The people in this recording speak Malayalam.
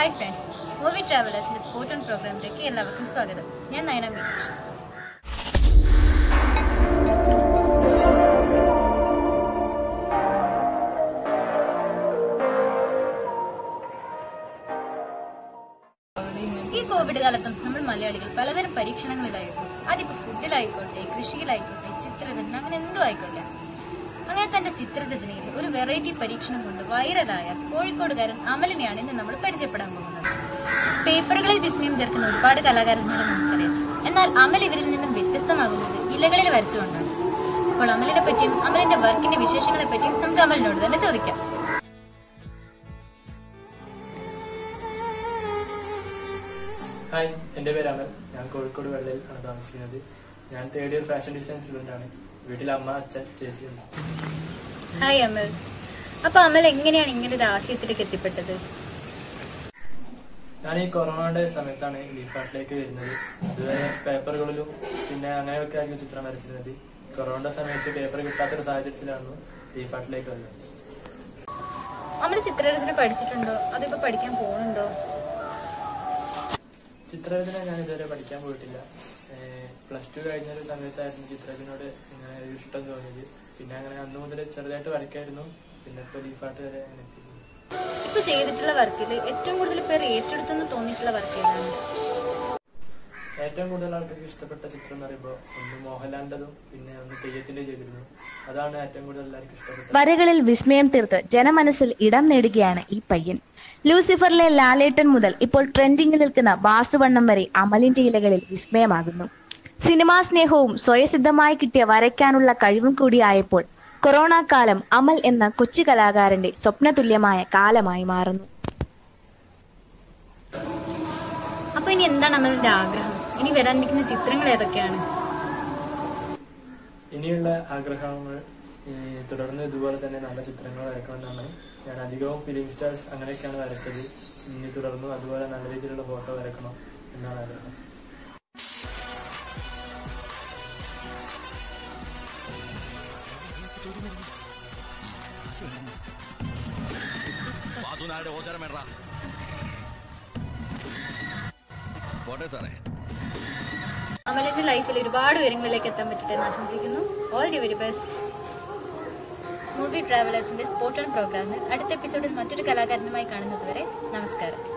ഹായ് ഫ്രണ്ട്സ് മൂവി ട്രാവലേഴ്സിന്റെ സ്പോർട്ട് ഓൺ പ്രോഗ്രാമിലേക്ക് എല്ലാവർക്കും സ്വാഗതം ഞാൻ നയന മീനാക്ഷി ഈ കോവിഡ് കാലത്തും നമ്മൾ മലയാളികൾ പലതരം പരീക്ഷണങ്ങളിലായിരുന്നു അതിപ്പോ ഫുഡിലായിക്കോട്ടെ കൃഷിയിലായിക്കോട്ടെ ചിത്രരചന അങ്ങനെ എന്തും ആയിക്കോട്ടെ അങ്ങനെ തന്റെ ചിത്രരചനയിൽ ഒരു വെറൈറ്റി പരീക്ഷണം കൊണ്ട് വൈറലായ കോഴിക്കോടുകാരൻ അമലിനെയാണ് ഇന്ന് നമ്മൾ പരിചയപ്പെടാൻ പോകുന്നത് പേപ്പറുകളിൽ വിസ്മയം തീർക്കുന്ന ഒരുപാട് കലാകാരന്മാരെ നമുക്കറിയാം എന്നാൽ അമൽ ഇവരിൽ നിന്നും വ്യത്യസ്തമാകുന്നത് ഇലകളിൽ വരച്ചുകൊണ്ടാണ് അപ്പോൾ അമലിനെ പറ്റിയും അമലിന്റെ വർക്കിന്റെ വിശേഷങ്ങളെ പറ്റിയും നമുക്ക് അമലിനോട് തന്നെ ചോദിക്കാം ഹായ് എൻ്റെ പേര് അമൽ ഞാൻ കോഴിക്കോട് വെള്ളയിൽ ആണ് താമസിക്കുന്നത് ഞാൻ third year fashion design student ആണ് വീട്ടിൽ അമ്മ അച്ഛൻ ചേച്ചിയുണ്ട് ഹായ് അമൽ അപ്പൊ അമൽ എങ്ങനെയാണ് ഇങ്ങനെ ഒരു ആശയത്തിലേക്ക് എത്തിപ്പെട്ടത് ഞാൻ ഈ കൊറോണയുടെ സമയത്താണ് ലീഫ് ആർട്ടിലേക്ക് വരുന്നത് ഇതുവരെ പേപ്പറുകളിലും പിന്നെ അങ്ങനെയൊക്കെ ആയിരിക്കും ചിത്രം വരച്ചിരുന്നത് കൊറോണയുടെ സമയത്ത് പേപ്പർ കിട്ടാത്തൊരു സാഹചര്യത്തിലാണ് ലീഫ് ആർട്ടിലേക്ക് വന്നത് അമൽ ചിത്രരചന പഠിച്ചിട്ടുണ്ടോ അതിപ്പോ പഠിക്കാൻ പോകുന്നുണ്ടോ ചിത്രരചന ഞാൻ ഇതുവരെ പഠിക്കാൻ പോയിട്ടില്ല പ്ലസ് ടു കഴിഞ്ഞ ഒരു സമയത്തായിരുന്നു ചിത്രരചനയോട് ഇങ്ങനെ ഒരു ഇഷ്ടം തോന്നിയത് പിന്നെ അങ്ങനെ അന്ന് മുതൽ ചെറുതായിട്ട് വരയ്ക്കായിരുന്നു പിന്നെ ഇപ്പോൾ ലീഫ് ആർട്ട് വരെ അങ്ങനെ എത്തി ഇപ്പൊ ചെയ്തിട്ടുള്ള വർക്കിൽ ഏറ്റവും കൂടുതൽ പേർ ഏറ്റെടുത്തെന്ന് തോന്നിയിട്ടുള്ള വർക്ക് ഏതാണ് ഏറ്റവും കൂടുതൽ ആൾക്കാർക്ക് ഇഷ്ടപ്പെട്ട ചിത്രം എന്ന് പറയുമ്പോൾ ഒന്ന് മോഹൻലാലിൻ്റെതും പിന്നെ ഒന്ന് തെയ്യത്തിന്റെ ചെയ്തിരുന്നു അതാണ് ഏറ്റവും കൂടുതൽ എല്ലാവർക്കും ഇഷ്ടപ്പെട്ടത് വരകളിൽ വിസ്മയം തീർത്ത് ജനമനസ്സിൽ ഇടം നേടുകയാണ് ഈ പയ്യൻ ലൂസിഫറിലെ ലാലേട്ടൻ മുതൽ ഇപ്പോൾ ട്രെൻഡിങ്ങിൽ നിൽക്കുന്ന വാസുവണ്ണം വരെ അമലിന്റെ ഇലകളിൽ വിസ്മയമാകുന്നു സിനിമാ സ്നേഹവും സ്വയസിദ്ധമായി കിട്ടിയ വരയ്ക്കാനുള്ള കഴിവും കൂടിയായപ്പോൾ കൊറോണ കാലം അമൽ എന്ന കൊച്ചു കലാകാരന്റെ സ്വപ്നതുല്യമായ കാലമായി മാറുന്നു അപ്പൊ ഇനി എന്താണ് അമലിന്റെ ആഗ്രഹം ഇനി വരാനിരിക്കുന്ന ചിത്രങ്ങൾ ഏതൊക്കെയാണ് ഇനിയുള്ള ആഗ്രഹങ്ങൾ ഈ, തുടർന്ന് ഇതുപോലെ തന്നെ നല്ല ചിത്രങ്ങൾ വരക്കണമെന്നാണ് ഞാൻ അധികവും ഫിലിം സ്റ്റാർസ് അങ്ങനെയൊക്കെയാണ് വരച്ചത് ഇനി തുടർന്നും അതുപോലെ നല്ല രീതിയിലുള്ള ഫോട്ടോ വരക്കണം എന്നാണ് ആഗ്രഹം വാസുനാരുടെ ഓശാരം വേണ്ട പോട്ടെ സാറേ അമലിന്റെ ലൈഫിൽ ഒരുപാട് ഉയരങ്ങളിലേക്ക് എത്താൻ പറ്റട്ടെ എന്ന് ആശംസിക്കുന്നു all the very best movie ട്രാവലേഴ്സിന്റെ സ്പോർട്ട് ഓൺ പ്രോഗ്രാമിൽ അടുത്ത എപ്പിസോഡിൽ മറ്റൊരു കലാകാരനുമായി കാണുന്നത് വരെ നമസ്കാരം